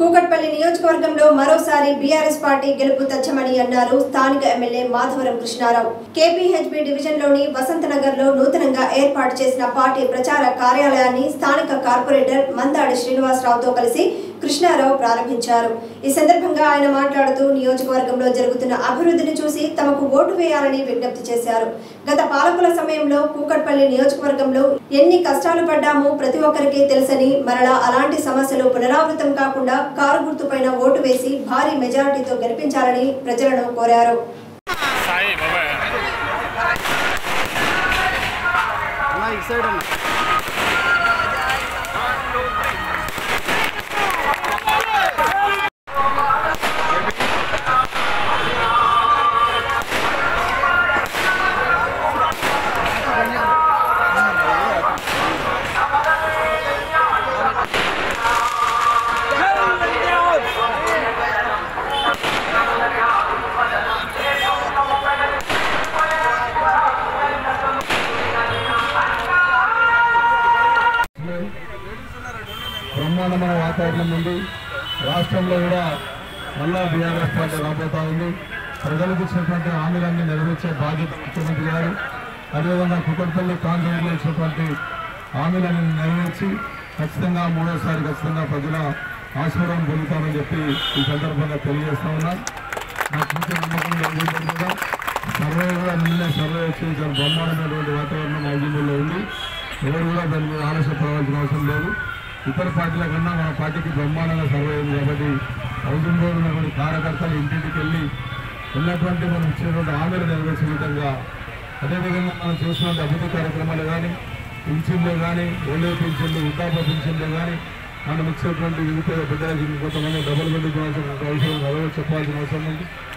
కూకట్పల్లి నియోజకవర్గంలో మరోసారి BRS party గెలుపు తచ్చమని అన్నారు స్థానిక ఎమ్మెల్యే మాధవరం కృష్ణారావు కేపీహెచ్బీ డివిజన్లోని వసంతనగర్ లో నూతనంగా ఏర్పాటు చేసిన పార్టీ ప్రచార కార్యాలయాన్ని స్థానిక కార్పొరేటర్ మందాడి శ్రీనివాసరావుతో కలిసి కృష్ణారావు ప్రారంభించారు ఈ సందర్భంగా ఆయన మాట్లాడుతూ నియోజకవర్గంలో జరుగుతున్న అభివృద్ధిని చూసి తమకు ఓటు వేయాలని విజ్ఞప్తి చేశారు గత పాలకుల సమయంలో కూకట్పల్లి నియోజకవర్గంలో ఎన్ని కష్టాలు పడ్డామో ప్రతి ఒక్కరికి తెలుసని మరలా అలాంటి సమస్యలు పునరావృతం కాకుండా కారు గుర్తుపైన ఓటు వేసి భారీ మెజారిటీతో గెలిపించాలని ప్రజలను కోరారు సాయి బాబాయ్ అన్న ఇటు సైడ్ అన్న బ్రహ్మాండమైన వాతావరణం ఉంది రాష్ట్రంలో కూడా మళ్ళా బీఆర్ఎస్ పార్టీ రాబోతా ఉంది ప్రజలకు ఇచ్చినటువంటి హామీలన్నీ నెరవేర్చే బాధ్యత ముఖ్యమంత్రి గారు అదేవిధంగా కుక్కడపల్లి కాంగ్రెస్లో ఇచ్చినటువంటి హామీలను నెరవేర్చి ఖచ్చితంగా మూడోసారి ఖచ్చితంగా ప్రజల ఆశీర్వాదం పొందుతామని చెప్పి ఈ సందర్భంగా తెలియజేస్తా ఉన్నాను నాకు పూర్తి నమ్మకం కలిగింది కూడా సర్వే కూడా నిన్నే సర్వే వచ్చి చాలా బ్రహ్మాండమైనటువంటి వాతావరణం ఐజీబీలో ఉంది ఎవరు కూడా దాని మీద ఆలస్యపడవలసిన అవసరం లేదు ఇతర పార్టీల కన్నా మన పార్టీకి బ్రహ్మాండంగా సర్వే ఉంది కాబట్టి హౌసింగ్ బోర్డు ఉన్నటువంటి కార్యకర్తలు ఇంటింటికి వెళ్ళి ఉన్నటువంటి మనం ఇచ్చినటువంటి హామీలు నెరవేర్చే విధంగా అదేవిధంగా మనం చేసినటువంటి అభివృద్ధి కార్యక్రమాలు కానీ పింఛన్లు కానీ ఓల్డే పింఛన్లు వృద్ధాప్య పింఛన్లు కానీ మనం ఇచ్చేటువంటి వివిధ బిడ్డలకి కొంతమంది డబుల్ బెడ్ ఇవ్వాల్సిన అవసరం అదో చెప్పాల్సిన అవసరం ఉంది